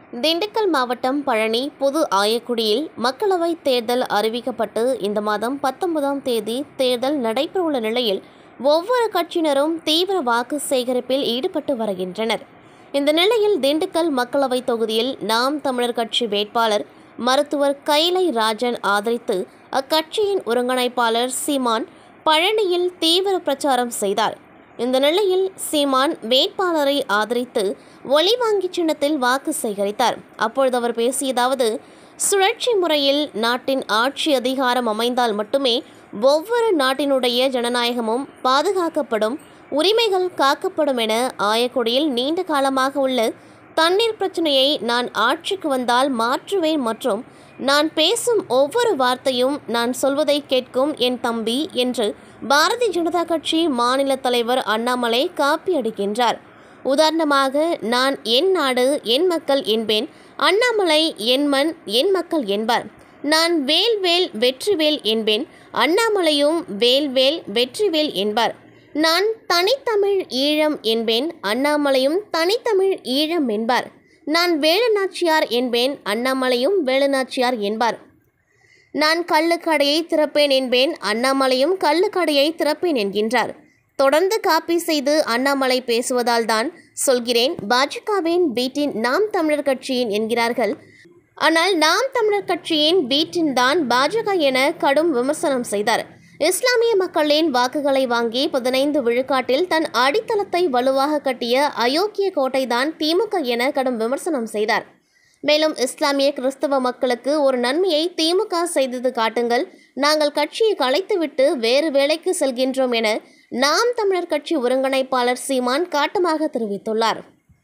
திண்டுக்கல் மாவட்டம் பழனி புது ஆயக்குடியில் மக்களவைத் தேர்தல் அறிவிக்கப்பட்டு இந்த மாதம் பத்தொன்பதாம் தேதி தேர்தல் நடைபெறவுள்ள நிலையில் ஒவ்வொரு கட்சியினரும் தீவிர வாக்கு சேகரிப்பில் ஈடுபட்டு வருகின்றனர் இந்த நிலையில் திண்டுக்கல் மக்களவைத் தொகுதியில் நாம் தமிழர் கட்சி வேட்பாளர் மருத்துவர் கைலை ராஜன் ஆதரித்து அக்கட்சியின் ஒருங்கிணைப்பாளர் சீமான் பழனியில் தீவிர பிரச்சாரம் செய்தார் இந்த நிலையில் சீமான் வேட்பாளரை ஆதரித்து ஒளிவாங்கி சின்னத்தில் வாக்கு சேகரித்தார் அப்பொழுது அவர் பேசியதாவது சுழற்சி முறையில் நாட்டின் ஆட்சி அதிகாரம் அமைந்தால் மட்டுமே ஒவ்வொரு நாட்டினுடைய ஜனநாயகமும் பாதுகாக்கப்படும் உரிமைகள் காக்கப்படும் என ஆயக்குடியில் நீண்ட காலமாக உள்ள தண்ணீர் பிரச்சனையை நான் ஆட்சிக்கு வந்தால் மாற்றுவேன் மற்றும் நான் பேசும் ஒவ்வொரு வார்த்தையும் நான் சொல்வதை கேட்கும் என் தம்பி என்று பாரதிய ஜனதா கட்சி மாநில தலைவர் அண்ணாமலை காப்பி அடிக்கின்றார் உதாரணமாக நான் என் நாடு என் மக்கள் என்பேன் அண்ணாமலை என் மண் என் மக்கள் என்பார் நான் வேல் வேல் வெற்றிவேல் என்பேன் அண்ணாமலையும் வேல் வேல் வெற்றிவேல் என்பார் நான் தனித்தமிழ் ஈழம் என்பேன் அண்ணாமலையும் தனித்தமிழ் ஈழம் என்பார் நான் வேலுநாச்சியார் என்பேன் அண்ணாமலையும் வேலுநாச்சியார் என்பார் நான் கள்ளுக்கடையை திறப்பேன் என்பேன் அண்ணாமலையும் கள்ளுக்கடையை திறப்பேன் என்கின்றார் தொடர்ந்து காப்பி செய்து அண்ணாமலை பேசுவதால் தான் சொல்கிறேன் பாஜகவின் பீட்டின் நாம் தமிழர் கட்சியின் என்கிறார்கள் ஆனால் நாம் தமிழர் கட்சியின் பீட்டின் தான் பாஜக என கடும் விமர்சனம் செய்தார் இஸ்லாமிய மக்களின் வாக்குகளை வாங்கி பதினைந்து விழுக்காட்டில் தன் அடித்தளத்தை வலுவாக கட்டிய அயோக்கிய கோட்டைதான் திமுக என கடும் விமர்சனம் செய்தார் மேலும் இஸ்லாமிய கிறிஸ்தவ மக்களுக்கு ஒரு நன்மையை திமுக செய்தது காட்டுங்கள் நாங்கள் கட்சியை கலைத்துவிட்டு வேறு வேலைக்கு செல்கின்றோம் என நாம் தமிழர் கட்சி ஒருங்கிணைப்பாளர் சீமான் காட்டமாக தெரிவித்துள்ளார்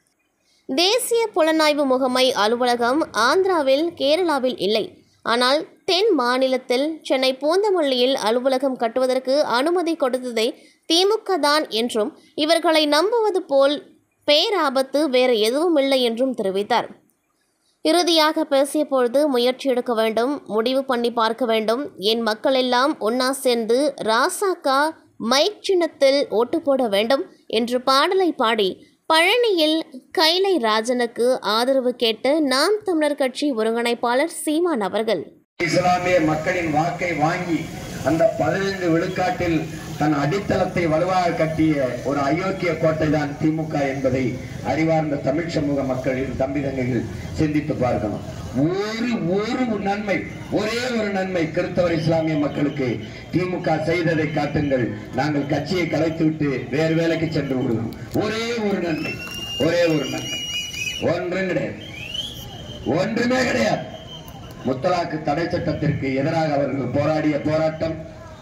தேசிய புலனாய்வு முகமை அலுவலகம் ஆந்திராவில் கேரளாவில் இல்லை ஆனால் தென் மாநிலத்தில் சென்னை பூந்தமல்லியில் அலுவலகம் கட்டுவதற்கு அனுமதி கொடுத்ததை திமுக தான் என்றும் இவர்களை நம்புவது போல் பேராபத்து வேறு எதுவும் இல்லை என்றும் தெரிவித்தார் இறுதியாக பேசிய பொழுது முயற்சி எடுக்க வேண்டும் முடிவு பண்ணி பார்க்க வேண்டும் என் மக்கள் எல்லாம் ஒன்னா சேர்ந்து ராசாக்கா மைக் சின்னத்தில் ஓட்டு போட வேண்டும் என்று பாடலை பாடி பழனியில் கைலை ராஜனுக்கு ஆதரவு கேட்ட நாம் தமிழர் கட்சி ஒருங்கிணைப்பாளர் சீமான் அவர்கள் இஸ்லாமிய மக்களின் வாக்கை வாங்கி அந்த பதினைந்து விழுக்காட்டில் தன் அடித்தளத்தை வலுவாக கட்டிய ஒரு அயோக்கிய கோட்டை தான் திமுக என்பதை அறிவார்ந்த தமிழ் சமூக மக்களின் தம்பிதங்கைகள் சிந்தித்து பார்க்கணும் ஒரு ஒரு நன்மை ஒரே ஒரு நன்மை கிறிஸ்தவர் இஸ்லாமிய மக்களுக்கு திமுக செய்ததை காட்டுங்கள் நாங்கள் கட்சியை கலைத்துவிட்டு வேறு வேலைக்கு சென்று விடுவோம் ஒரே ஒரு நன்மை ஒரே ஒரு நன்மை ஒன்றும் கிடையாது ஒன்றுமே கிடையாது முத்தலாக்கு தடை சட்டத்திற்கு எதிராக அவர்கள் போராடிய போராட்டம்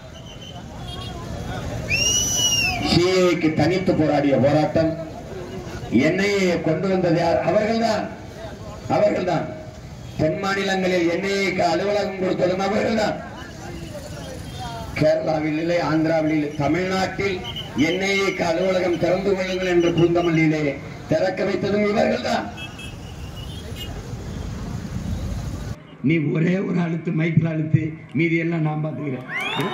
சிஏக்கு தனித்து போராடிய போராட்டம் என்ஐஏ கொண்டு வந்தது யார் அவர்கள்தான் அவர்கள்தான் தென் மாநிலங்களில் என்ஐஏக்கு அலுவலகம் கொடுத்ததும் அவர்கள்தான் கேரளாவில் இல்லை ஆந்திராவில் இல்லை தமிழ்நாட்டில் என்ஐஏக்கு அலுவலகம் திறந்து கொள்ளுங்கள் என்று பூந்தமல்லியிலே திறக்க வைத்ததும் இவர்கள்தான் நீ ஒரே ஒரு அழுத்து மைக்கில் அழுத்து மீதி எல்லாம் நான் பார்த்துக்கிறேன்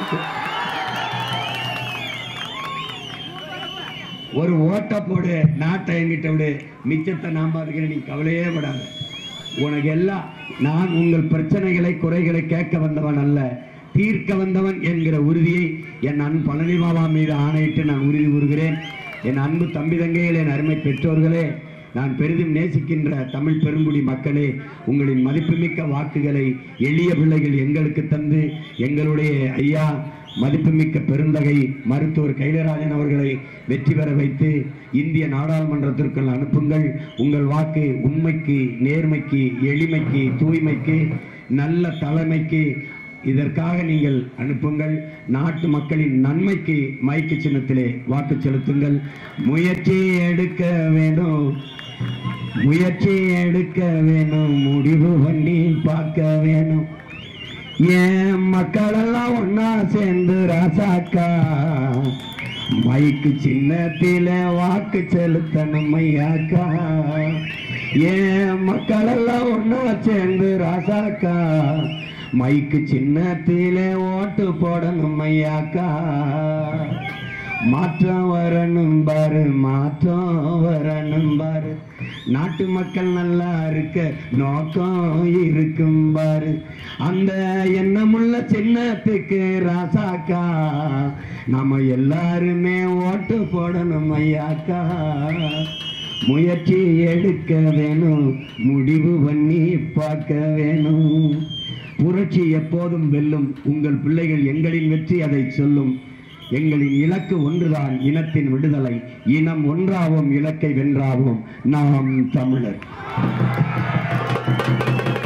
ஒரு ஓட்ட போடு நாட்டை என்கிட்ட விடு மிச்சத்தை நான் பார்த்துக்கிறேன் நீ கவலையே படாத உனக்கு எல்லாம் நான் உங்கள் பிரச்சனைகளை குறைகளை கேட்க வந்தவன் அல்ல தீர்க்க வந்தவன் என்கிற உறுதியை என் அன்பு பழனி மாமா மீது ஆணையிட்டு நான் உறுதி கூறுகிறேன் என் அன்பு தம்பி தங்கைகள் என் அருமை பெற்றோர்களே நான் பெரிதும் நேசிக்கின்ற தமிழ் பெருங்குடி மக்களே உங்களின் மதிப்புமிக்க வாக்குகளை எளிய பிள்ளைகள் எங்களுக்கு தந்து எங்களுடைய ஐயா மதிப்புமிக்க பெருந்தகை மருத்துவர் கைலராஜன் அவர்களை வெற்றி பெற வைத்து இந்திய நாடாளுமன்றத்திற்குள் அனுப்புங்கள் உங்கள் வாக்கு உண்மைக்கு நேர்மைக்கு எளிமைக்கு தூய்மைக்கு நல்ல தலைமைக்கு இதற்காக நீங்கள் அனுப்புங்கள் நாட்டு மக்களின் நன்மைக்கு மைக்கு சின்னத்திலே வாக்கு செலுத்துங்கள் முயற்சி எடுக்க வேண்டும் முயற்சி எடுக்க வேணும் முடிவு பண்ணி பார்க்க வேணும் ஏன் மக்களெல்லாம் ஒன்னா சேர்ந்து ராசாக்கா மைக்கு சின்னத்தில வாக்கு செலுத்தணும் ஐயாக்கா ஏன் மக்களெல்லாம் ஒன்னா சேர்ந்து ராசாக்கா மைக்கு சின்னத்தில ஓட்டு போடணும் ஐயாக்கா மாற்றம் வரணும் பாரு மாற்றம் வரணும் பாரு நாட்டு மக்கள் நல்லா இருக்க நோக்கம் இருக்கும் பாரு அந்த எண்ணமுள்ள சின்னத்துக்கு ராசாக்கா நம்ம எல்லாருமே ஓட்டு போடணும் ஐயாக்கா முயற்சி எடுக்க வேணும் முடிவு பண்ணி பார்க்க வேணும் புரட்சி எப்போதும் வெல்லும் உங்கள் பிள்ளைகள் எங்களின் வெற்றி அதை சொல்லும் எங்களின் இலக்கு ஒன்றுதான் இனத்தின் விடுதலை இனம் ஒன்றாவோம் இலக்கை வென்றாவோம் நாம் தமிழர்